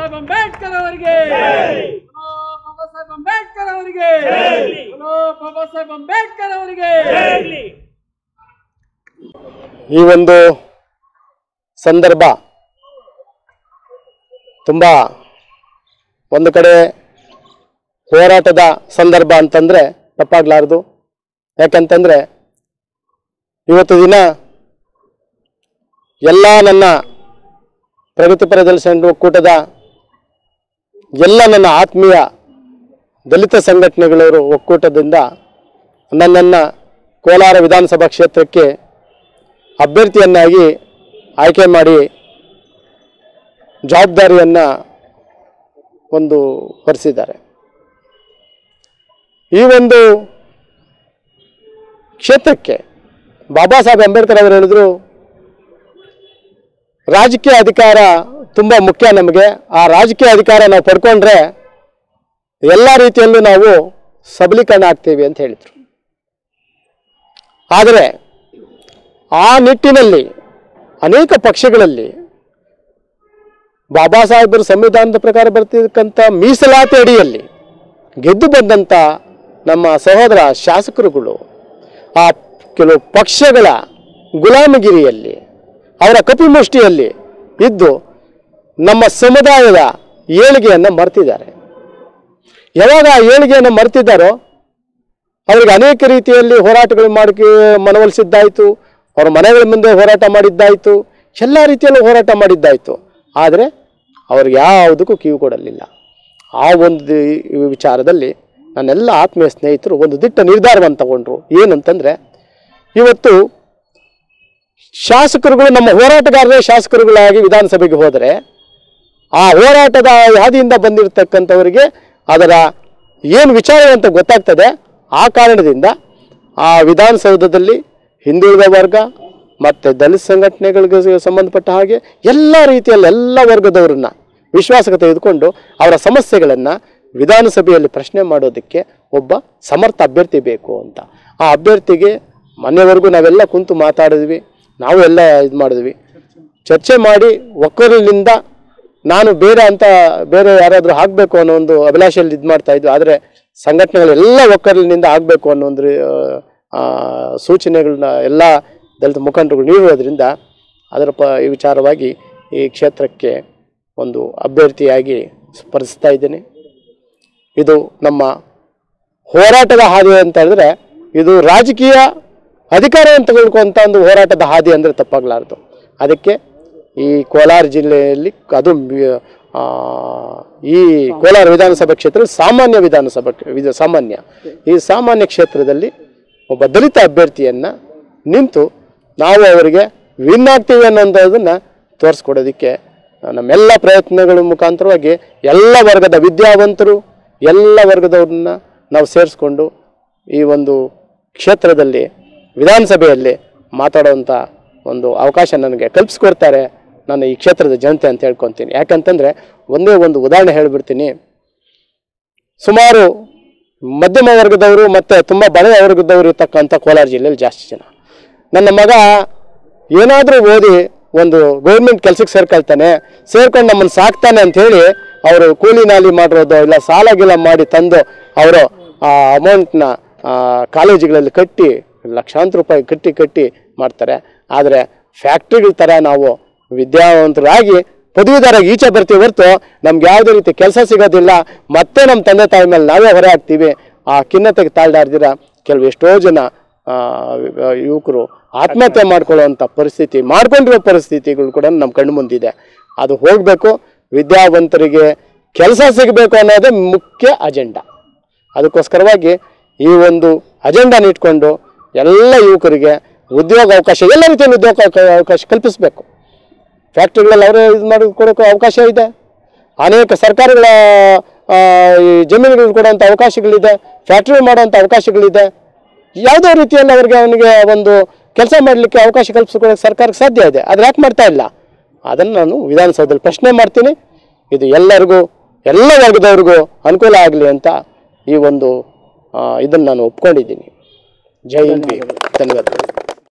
ಸಾಹೇಬ್ ಅಂಬೇಡ್ಕರ್ ಅವರಿಗೆ ಬೋಲೋ ಬಾಬಾ ಸಾಹೇಬ್ ಅಂಬೇಡ್ಕರ್ ಅವರಿಗೆ ಬೋಲೋ ಬಾಬಾ ಸಾಹೇಬ್ ಅಂಬೇಡ್ಕರ್ ಅವರಿಗೆ ಈ ಒಂದು ಸಂದರ್ಭ ತುಂಬ ಒಂದು ಕಡೆ ಹೋರಾಟದ ಸಂದರ್ಭ ಅಂತಂದರೆ ತಪ್ಪಾಗಲಾರ್ದು ಯಾಕಂತಂದರೆ ಇವತ್ತು ದಿನ ಎಲ್ಲ ನನ್ನ ಪ್ರಗತಿಪರ ದಳ ಸಂಘ ಒಕ್ಕೂಟದ ಎಲ್ಲ ನನ್ನ ಆತ್ಮೀಯ ದಲಿತ ಸಂಘಟನೆಗಳವರು ಒಕ್ಕೂಟದಿಂದ ನನ್ನನ್ನು ಕೋಲಾರ ವಿಧಾನಸಭಾ ಕ್ಷೇತ್ರಕ್ಕೆ ಅಭ್ಯರ್ಥಿಯನ್ನಾಗಿ ಆಯ್ಕೆ ಮಾಡಿ ಜವಾಬ್ದಾರಿಯನ್ನು ಒಂದು ಹೊರಿಸಿದ್ದಾರೆ ಈ ಒಂದು ಕ್ಷೇತ್ರಕ್ಕೆ ಬಾಬಾ ಸಾಹೇಬ್ ಅಂಬೇಡ್ಕರ್ ಅವರು ಹೇಳಿದ್ರು ರಾಜಕೀಯ ಅಧಿಕಾರ ತುಂಬ ಮುಖ್ಯ ನಮಗೆ ಆ ರಾಜಕೀಯ ಅಧಿಕಾರ ನಾವು ಪಡ್ಕೊಂಡ್ರೆ ಎಲ್ಲ ರೀತಿಯಲ್ಲೂ ನಾವು ಸಬಲೀಕರಣ ಆಗ್ತೀವಿ ಅಂತ ಹೇಳಿದರು ಆದರೆ ಆ ನಿಟ್ಟಿನಲ್ಲಿ ಅನೇಕ ಪಕ್ಷಗಳಲ್ಲಿ ಬಾಬಾ ಸಾಹೇಬರು ಸಂವಿಧಾನದ ಪ್ರಕಾರ ಬರ್ತಿರ್ತಕ್ಕಂಥ ಮೀಸಲಾತಿ ಅಡಿಯಲ್ಲಿ ಗೆದ್ದು ಬಂದಂಥ ನಮ್ಮ ಸಹೋದರ ಶಾಸಕರುಗಳು ಆ ಕೆಲವು ಪಕ್ಷಗಳ ಗುಲಾಮಗಿರಿಯಲ್ಲಿ ಅವರ ಕಪಿಮುಷ್ಟಿಯಲ್ಲಿ ಇದ್ದು ನಮ್ಮ ಸಮುದಾಯದ ಏಳಿಗೆಯನ್ನು ಮರ್ತಿದ್ದಾರೆ ಯಾವಾಗ ಆ ಏಳಿಗೆಯನ್ನು ಮರ್ತಿದ್ದಾರೋ ಅವರಿಗೆ ಅನೇಕ ರೀತಿಯಲ್ಲಿ ಹೋರಾಟಗಳು ಮಾಡಿ ಮನವೊಲಿಸಿದ್ದಾಯಿತು ಅವರ ಮನೆಗಳ ಮುಂದೆ ಹೋರಾಟ ಮಾಡಿದ್ದಾಯಿತು ಎಲ್ಲ ರೀತಿಯಲ್ಲೂ ಹೋರಾಟ ಮಾಡಿದ್ದಾಯಿತು ಆದರೆ ಅವ್ರಿಗೆ ಯಾವುದಕ್ಕೂ ಕಿವಿ ಕೊಡಲಿಲ್ಲ ಆ ಒಂದು ಈ ವಿಚಾರದಲ್ಲಿ ನನ್ನೆಲ್ಲ ಆತ್ಮೀಯ ಸ್ನೇಹಿತರು ಒಂದು ದಿಟ್ಟ ನಿರ್ಧಾರವನ್ನು ತಗೊಂಡ್ರು ಏನಂತಂದರೆ ಇವತ್ತು ಶಾಸಕರುಗಳು ನಮ್ಮ ಹೋರಾಟಗಾರರೇ ಶಾಸಕರುಗಳಾಗಿ ವಿಧಾನಸಭೆಗೆ ಹೋದರೆ ಆ ಹೋರಾಟದ ಹಾದಿಯಿಂದ ಬಂದಿರತಕ್ಕಂಥವರಿಗೆ ಅದರ ಏನು ವಿಚಾರ ಅಂತ ಗೊತ್ತಾಗ್ತದೆ ಆ ಕಾರಣದಿಂದ ಆ ವಿಧಾನಸೌಧದಲ್ಲಿ ಹಿಂದುಳಿದ ವರ್ಗ ಮತ್ತು ದಲಿತ ಸಂಘಟನೆಗಳಿಗೆ ಸಂಬಂಧಪಟ್ಟ ಹಾಗೆ ಎಲ್ಲ ರೀತಿಯಲ್ಲಿ ಎಲ್ಲ ವರ್ಗದವರನ್ನ ವಿಶ್ವಾಸಕ್ಕೆ ತೆಗೆದುಕೊಂಡು ಅವರ ಸಮಸ್ಯೆಗಳನ್ನು ವಿಧಾನಸಭೆಯಲ್ಲಿ ಪ್ರಶ್ನೆ ಮಾಡೋದಕ್ಕೆ ಒಬ್ಬ ಸಮರ್ಥ ಅಭ್ಯರ್ಥಿ ಬೇಕು ಅಂತ ಆ ಅಭ್ಯರ್ಥಿಗೆ ಮೊನ್ನೆವರೆಗೂ ನಾವೆಲ್ಲ ಕುಂತು ಮಾತಾಡಿದ್ವಿ ನಾವು ಎಲ್ಲ ಇದು ಮಾಡಿದ್ವಿ ಚರ್ಚೆ ಮಾಡಿ ಒಕ್ಕಲಿನಿಂದ ನಾನು ಬೇರೆ ಅಂತ ಬೇರೆ ಯಾರಾದರೂ ಆಗಬೇಕು ಅನ್ನೋ ಒಂದು ಅಭಿಲಾಷೆಯಲ್ಲಿ ಇದು ಮಾಡ್ತಾ ಇದ್ವಿ ಆದರೆ ಸಂಘಟನೆಗಳೆಲ್ಲ ಒಕ್ಕಲಿನಿಂದ ಆಗಬೇಕು ಅನ್ನೋ ಒಂದು ರೀ- ಆ, ಸೂಚನೆಗಳನ್ನ ಎಲ್ಲ ದಲಿತ ಮುಖಂಡರುಗಳು ನೀಡುವುದರಿಂದ ಅದರ ಪ ಈ ವಿಚಾರವಾಗಿ ಈ ಕ್ಷೇತ್ರಕ್ಕೆ ಒಂದು ಅಭ್ಯರ್ಥಿಯಾಗಿ ಸ್ಪರ್ಧಿಸ್ತಾ ಇದ್ದೇನೆ ಇದು ನಮ್ಮ ಹೋರಾಟದ ಹಾದಿ ಅಂತ ಹೇಳಿದ್ರೆ ಇದು ರಾಜಕೀಯ ಅಧಿಕಾರವನ್ನು ತೆಗೆದುಕೊಂತ ಒಂದು ಹೋರಾಟದ ಹಾದಿ ಅಂದರೆ ತಪ್ಪಾಗಲಾರದು ಅದಕ್ಕೆ ಈ ಕೋಲಾರ ಜಿಲ್ಲೆಯಲ್ಲಿ ಅದು ವಿ- ಆ, ಈ ಕೋಲಾರ ವಿಧಾನಸಭಾ ಕ್ಷೇತ್ರ ಸಾಮಾನ್ಯ ವಿಧಾನಸಭಾ ವಿಧ ಸಾಮಾನ್ಯ ಈ ಸಾಮಾನ್ಯ ಕ್ಷೇತ್ರದಲ್ಲಿ ಒಬ್ಬ ದಲಿತ ಅಭ್ಯರ್ಥಿಯನ್ನು ನಿಂತು ನಾವು ಅವರಿಗೆ ವಿನ್ ಆಗ್ತೀವಿ ಅನ್ನೋದನ್ನು ತೋರಿಸ್ಕೊಡೋದಕ್ಕೆ ನಮ್ಮೆಲ್ಲ ಪ್ರಯತ್ನಗಳ ಮುಖಾಂತರವಾಗಿ ಎಲ್ಲ ವರ್ಗದ ವಿದ್ಯಾವಂತರು ಎಲ್ಲ ವರ್ಗದವ್ರನ್ನ ನಾವು ಸೇರಿಸ್ಕೊಂಡು ಈ ಒಂದು ಕ್ಷೇತ್ರದಲ್ಲಿ ವಿಧಾನಸಭೆಯಲ್ಲಿ ಮಾತಾಡುವಂಥ ಒಂದು ಅವಕಾಶ ನನಗೆ ಕಲ್ಪಿಸ್ಕೊಡ್ತಾರೆ ನಾನು ಈ ಕ್ಷೇತ್ರದ ಜನತೆ ಅಂತ ಹೇಳ್ಕೊತೀನಿ ಯಾಕಂತಂದರೆ ಒಂದೇ ಒಂದು ಉದಾಹರಣೆ ಹೇಳಿಬಿಡ್ತೀನಿ ಸುಮಾರು ಮಧ್ಯಮ ವರ್ಗದವರು ಮತ್ತು ತುಂಬ ಬಡ ವರ್ಗದವರು ಇರ್ತಕ್ಕಂಥ ಕೋಲಾರ ಜಿಲ್ಲೆಯಲ್ಲಿ ಜಾಸ್ತಿ ಜನ ನನ್ನ ಮಗ ಏನಾದರೂ ಓದಿ ಒಂದು ಗೌರ್ಮೆಂಟ್ ಕೆಲಸಕ್ಕೆ ಸೇರ್ಕೊಳ್ತಾನೆ ಸೇರ್ಕೊಂಡು ನಮ್ಮನ್ನು ಸಾಕ್ತಾನೆ ಅಂತ ಹೇಳಿ ಅವರು ಕೂಲಿ ನಾಲಿ ಮಾಡಿರೋದು ಇಲ್ಲ ಸಾಲ ಗೀಲ ಮಾಡಿ ತಂದು ಅವರು ಆ ಅಮೌಂಟ್ನ ಕಾಲೇಜುಗಳಲ್ಲಿ ಕಟ್ಟಿ ಲಕ್ಷಾಂತರ ರೂಪಾಯಿ ಕಟ್ಟಿ ಕಟ್ಟಿ ಮಾಡ್ತಾರೆ ಆದರೆ ಫ್ಯಾಕ್ಟ್ರಿಗಳ ಥರ ನಾವು ವಿದ್ಯಾವಂತರಾಗಿ ಪದವೀಧರಾಗಿ ಈಚೆ ಬರ್ತೀವಿ ಹೊರತು ನಮ್ಗೆ ಯಾವುದೇ ರೀತಿ ಕೆಲಸ ಸಿಗೋದಿಲ್ಲ ಮತ್ತೆ ನಮ್ಮ ತಂದೆ ತಾಯಿ ಮೇಲೆ ನಾವೇ ಹೊರೆ ಹಾಕ್ತೀವಿ ಆ ಖಿನ್ನತೆಗೆ ತಾಳ್ದಾರ್ದಿರ ಕೆಲವು ಎಷ್ಟೋ ಜನ ಆ, ಯುವಕರು ಆತ್ಮಹತ್ಯೆ ಮಾಡ್ಕೊಳ್ಳುವಂಥ ಪರಿಸ್ಥಿತಿ ಮಾಡ್ಕೊಂಡಿರೋ ಪರಿಸ್ಥಿತಿಗಳು ಕೂಡ ನಮ್ಮ ಕಣ್ಣು ಮುಂದಿದೆ ಅದು ಹೋಗಬೇಕು ವಿದ್ಯಾವಂತರಿಗೆ ಕೆಲಸ ಸಿಗಬೇಕು ಅನ್ನೋದೇ ಮುಖ್ಯ ಅಜೆಂಡಾ ಅದಕ್ಕೋಸ್ಕರವಾಗಿ ಈ ಒಂದು ಅಜೆಂಡಾನ ಇಟ್ಕೊಂಡು ಎಲ್ಲ ಯುವಕರಿಗೆ ಉದ್ಯೋಗ ಅವಕಾಶ ಎಲ್ಲ ರೀತಿಯ ಉದ್ಯೋಗ ಅವಕ- ಅವಕಾಶ ಕಲ್ಪಿಸಬೇಕು ಫ್ಯಾಕ್ಟ್ರಿಗಳಲ್ಲಿ ಅವರೇ ಇದು ಮಾಡಿ ಕೊಡೋಕೆ ಅವಕಾಶ ಇದೆ ಅನೇಕ ಸರ್ಕಾರಗಳ ಆ, ಈ ಜಮೀನುಗಳು ಕೊಡುವಂಥ ಅವಕಾಶಗಳಿದೆ ಫ್ಯಾಕ್ಟ್ರಿ ಮಾಡುವಂಥ ಅವಕಾಶಗಳಿದೆ ಯಾವುದೇ ರೀತಿಯಲ್ಲಿ ಅವರಿಗೆ ಅವನಿಗೆ ಒಂದು ಕೆಲಸ ಮಾಡಲಿಕ್ಕೆ ಅವಕಾಶ ಕಲ್ಪಿಸ್ಕೊಡೋಕೆ ಸರ್ಕಾರಕ್ಕೆ ಸಾಧ್ಯ ಇದೆ ಆದರೆ ಯಾಕೆ ಮಾಡ್ತಾ ಇಲ್ಲ ಅದನ್ನು ನಾನು ವಿಧಾನಸೌಧದಲ್ಲಿ ಪ್ರಶ್ನೆ ಮಾಡ್ತೀನಿ ಇದು ಎಲ್ಲರಿಗೂ ಎಲ್ಲ ವರ್ಗದವ್ರಿಗೂ ಅನುಕೂಲ ಆಗಲಿ ಅಂತ ಈ ಒಂದು ಇದನ್ನು ನಾನು ಒಪ್ಕೊಂಡಿದ್ದೀನಿ ಜೈ ಹಿಂದ್ ಭೀಮ್. ಧನ್ಯವಾದಗಳು